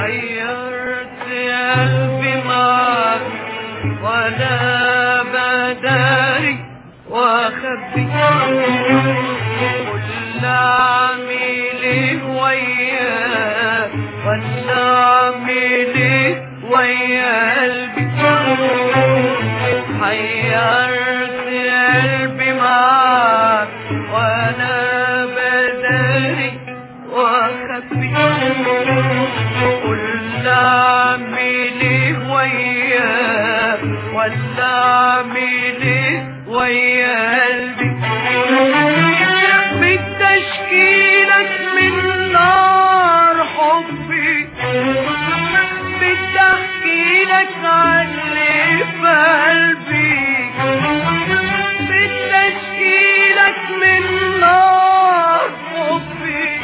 حيرت قلبي معاك ولا بداري واخبي قل اعمل ايه وياك ولا اعمل ايه ويا قلبي حيرت قلبي معاك وانا بداري واخبي قل اعمل ايه وياك ولا اعمل ايه ويا قلبي بتشكيلك من نار حبي بتحكي لك عن اللي في قلبي بتشكيلك من نار حبي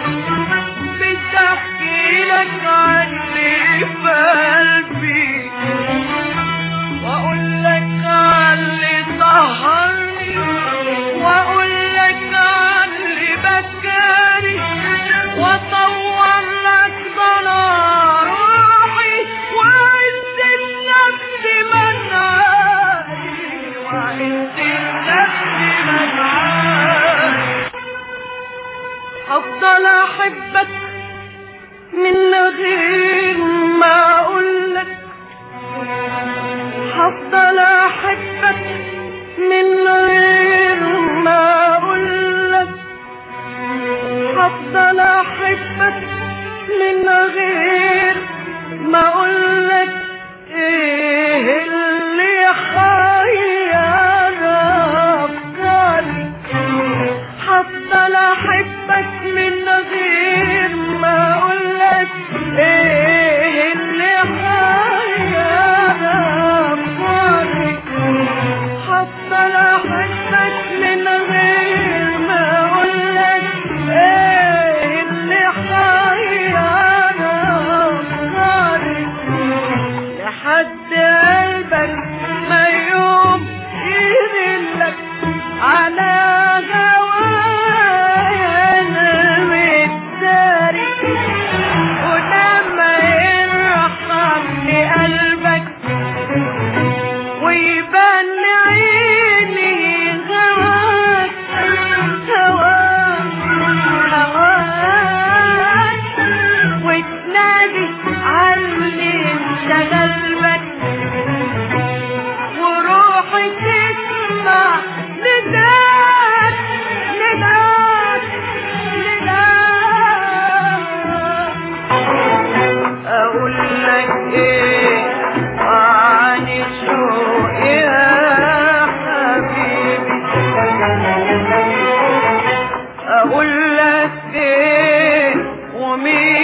بتحكي لك عن اللي في قلبي واقول لك عن اللي سهرني واقول لك عن اللي بكاني واطور لك ضنا روحي وعز النفس منعاني وعز النفس منعاني افضل احبك من غير ما اقول لك هفضل احبك من غير ما اقول لك هفضل احبك من غير ما اقول لك ايه اللي حيرك هفضل احبك من غير ما اقول لك ايه اللي حيرك هفضل احبك من غير ما اقول لك ايه اللي حيرك لحد قلبك ما يوم يذلك على هوايا انا متداري ولما يرحمني قلبك ويبان عيني هواك هواك هواك وتنادي علي انت قلبك وروحي تسمع نداك نداك نداك اقول لك ايه عن الشوق يا حبيبي اقول لك ايه ومين